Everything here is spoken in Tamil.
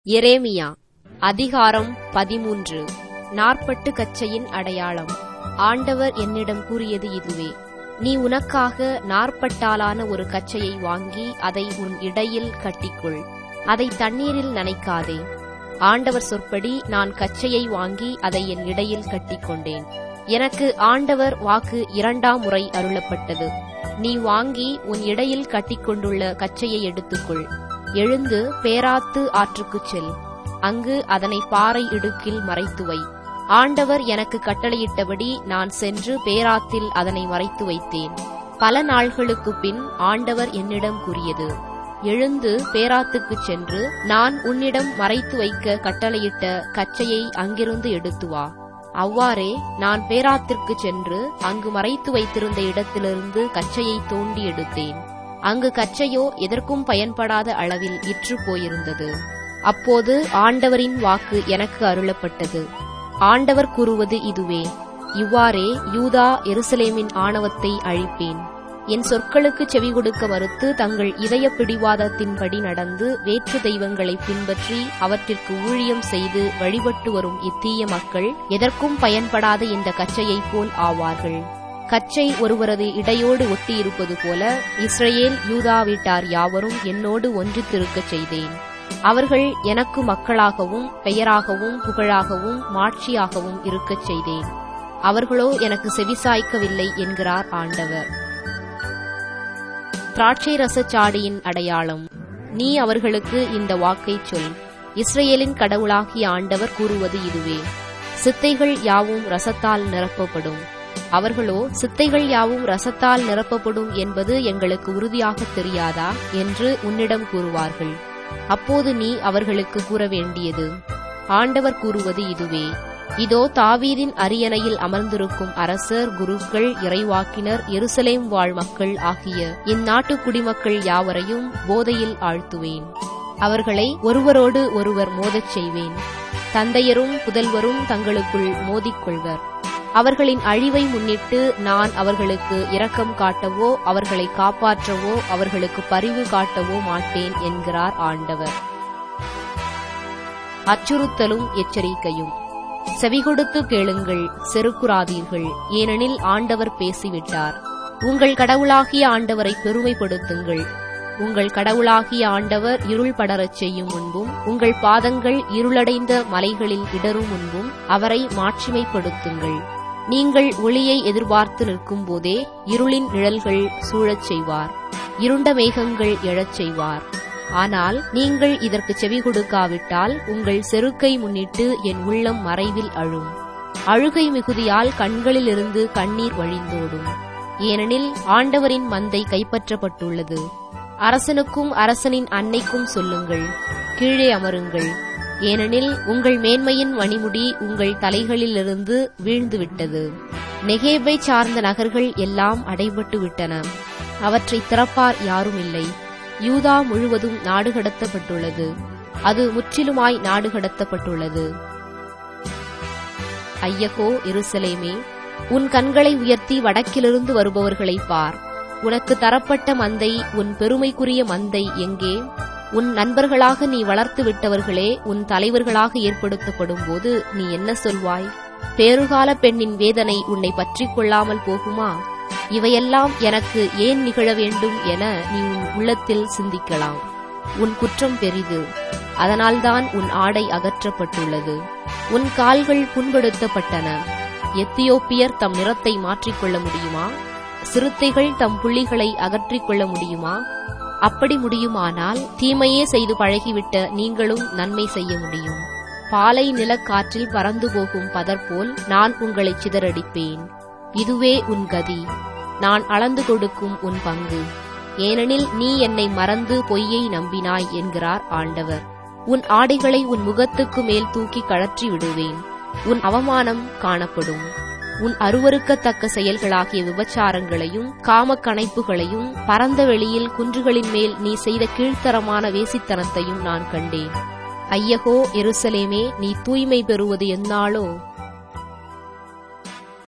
எரேமியா அதிகாரம் பதிமூன்று நாற்பட்டு கச்சையின் அடையாளம் ஆண்டவர் என்னிடம் கூறியது இதுவே நீ உனக்காக நாற்பட்டாலான ஒரு கச்சையை வாங்கி அதை உன் இடையில் கட்டிக்கொள் அதை தண்ணீரில் நனைக்காதே ஆண்டவர் சொற்படி நான் கச்சையை வாங்கி அதை என் இடையில் கட்டிக்கொண்டேன் எனக்கு ஆண்டவர் வாக்கு இரண்டாம் முறை அருளப்பட்டது நீ வாங்கி உன் இடையில் கட்டிக்கொண்டுள்ள கச்சையை எடுத்துக்கொள் எழுந்து பேராத்து ஆற்றுக்குச் செல் அங்கு அதனை பாறை இடுக்கில் மறைத்து வை ஆண்டவர் எனக்கு கட்டளையிட்டபடி நான் சென்று பேராத்தில் அதனை மறைத்து வைத்தேன் பல நாள்களுக்குப் பின் ஆண்டவர் என்னிடம் கூறியது எழுந்து பேராத்துக்குச் சென்று நான் உன்னிடம் மறைத்து வைக்க கட்டளையிட்ட கச்சையை அங்கிருந்து எடுத்து வா அவ்வாறே நான் பேராத்திற்குச் சென்று அங்கு மறைத்து வைத்திருந்த இடத்திலிருந்து கச்சையை தோண்டி எடுத்தேன் அங்கு கச்சையோ எதற்கும் பயன்படாத அளவில் இற்று போயிருந்தது அப்போது ஆண்டவரின் வாக்கு எனக்கு அருளப்பட்டது ஆண்டவர் கூறுவது இதுவே இவ்வாறே யூதா எருசலேமின் ஆணவத்தை அழிப்பேன் என் சொற்களுக்கு செவி கொடுக்க மறுத்து தங்கள் இதய பிடிவாதத்தின்படி நடந்து வேற்று தெய்வங்களை பின்பற்றி அவற்றிற்கு ஊழியம் செய்து வழிபட்டு வரும் இத்தீய மக்கள் எதற்கும் பயன்படாத இந்த கச்சையைப் போல் ஆவார்கள் கச்சை ஒருவரது இடையோடு ஒட்டியிருப்பது போல இஸ்ரேல் யூதா வீட்டார் யாவரும் என்னோடு ஒன்றித்திருக்கச் செய்தேன் அவர்கள் எனக்கு மக்களாகவும் பெயராகவும் புகழாகவும் மாட்சியாகவும் இருக்கச் செய்தேன் அவர்களோ எனக்கு செவிசாய்க்கவில்லை என்கிறார் ஆண்டவர் திராட்சை ரசச்சாடியின் அடையாளம் நீ அவர்களுக்கு இந்த வாக்கைச் சொல் இஸ்ரேலின் கடவுளாகிய ஆண்டவர் கூறுவது இதுவே சித்தைகள் யாவும் ரசத்தால் நிரப்பப்படும் அவர்களோ சித்தைகள் யாவும் ரசத்தால் நிரப்பப்படும் என்பது எங்களுக்கு உறுதியாக தெரியாதா என்று உன்னிடம் கூறுவார்கள் அப்போது நீ அவர்களுக்கு கூற வேண்டியது ஆண்டவர் கூறுவது இதுவே இதோ தாவீதின் அரியணையில் அமர்ந்திருக்கும் அரசர் குருக்கள் இறைவாக்கினர் எருசலேம் வாழ் மக்கள் ஆகிய இந்நாட்டு குடிமக்கள் யாவரையும் போதையில் ஆழ்த்துவேன் அவர்களை ஒருவரோடு ஒருவர் மோதச் செய்வேன் தந்தையரும் புதல்வரும் தங்களுக்குள் மோதிக்கொள்வர் அவர்களின் அழிவை முன்னிட்டு நான் அவர்களுக்கு இரக்கம் காட்டவோ அவர்களை காப்பாற்றவோ அவர்களுக்கு பரிவு காட்டவோ மாட்டேன் என்கிறார் ஆண்டவர் அச்சுறுத்தலும் எச்சரிக்கையும் செவிகொடுத்து கேளுங்கள் செருக்குறாதீர்கள் ஏனெனில் ஆண்டவர் பேசிவிட்டார் உங்கள் கடவுளாகிய ஆண்டவரை பெருமைப்படுத்துங்கள் உங்கள் கடவுளாகிய ஆண்டவர் இருள் படரச் செய்யும் முன்பும் உங்கள் பாதங்கள் இருளடைந்த மலைகளில் இடரும் முன்பும் அவரை மாட்சிமைப்படுத்துங்கள் நீங்கள் ஒளியை எதிர்பார்த்து நிற்கும் போதே இருளின் நிழல்கள் சூழச் செய்வார் இருண்ட மேகங்கள் எழச் செய்வார் ஆனால் நீங்கள் இதற்கு செவி கொடுக்காவிட்டால் உங்கள் செருக்கை முன்னிட்டு என் உள்ளம் மறைவில் அழும் அழுகை மிகுதியால் கண்களிலிருந்து கண்ணீர் வழிந்தோடும் ஏனெனில் ஆண்டவரின் மந்தை கைப்பற்றப்பட்டுள்ளது அரசனுக்கும் அரசனின் அன்னைக்கும் சொல்லுங்கள் கீழே அமருங்கள் ஏனெனில் உங்கள் மேன்மையின் மணிமுடி உங்கள் தலைகளிலிருந்து வீழ்ந்துவிட்டது நெகேபை சார்ந்த நகர்கள் எல்லாம் அடைபட்டு விட்டன அவற்றை திறப்பார் யாரும் இல்லை யூதா முழுவதும் நாடு கடத்தப்பட்டுள்ளது அது முற்றிலுமாய் நாடு கடத்தப்பட்டுள்ளது ஐயகோ எருசலேமே உன் கண்களை உயர்த்தி வடக்கிலிருந்து வருபவர்களை பார் உனக்கு தரப்பட்ட மந்தை உன் பெருமைக்குரிய மந்தை எங்கே உன் நண்பர்களாக நீ வளர்த்து விட்டவர்களே உன் தலைவர்களாக ஏற்படுத்தப்படும் போது நீ என்ன சொல்வாய் பேறுகால பெண்ணின் வேதனை உன்னை பற்றிக் கொள்ளாமல் போகுமா இவையெல்லாம் எனக்கு ஏன் நிகழ வேண்டும் என நீ உன் உள்ளத்தில் சிந்திக்கலாம் உன் குற்றம் பெரிது அதனால்தான் உன் ஆடை அகற்றப்பட்டுள்ளது உன் கால்கள் புண்படுத்தப்பட்டன எத்தியோப்பியர் தம் நிறத்தை மாற்றிக்கொள்ள முடியுமா சிறுத்தைகள் தம் புள்ளிகளை அகற்றிக் கொள்ள முடியுமா அப்படி முடியுமானால் தீமையே செய்து பழகிவிட்ட நீங்களும் நன்மை செய்ய முடியும் பாலை நிலக்காற்றில் பறந்து போகும் பதர் போல் நான் உங்களை சிதறடிப்பேன் இதுவே உன் கதி நான் அளந்து கொடுக்கும் உன் பங்கு ஏனெனில் நீ என்னை மறந்து பொய்யை நம்பினாய் என்கிறார் ஆண்டவர் உன் ஆடைகளை உன் முகத்துக்கு மேல் தூக்கி கழற்றி விடுவேன் உன் அவமானம் காணப்படும் உன் அருவருக்கத்தக்க செயல்களாகிய விபச்சாரங்களையும் காமக் கணைப்புகளையும் பரந்த வெளியில் குன்றுகளின் மேல் நீ செய்த கீழ்த்தரமான வேசித்தனத்தையும் நான் கண்டேன் ஐயகோ எருசலேமே நீ தூய்மை பெறுவது எந்நாளோ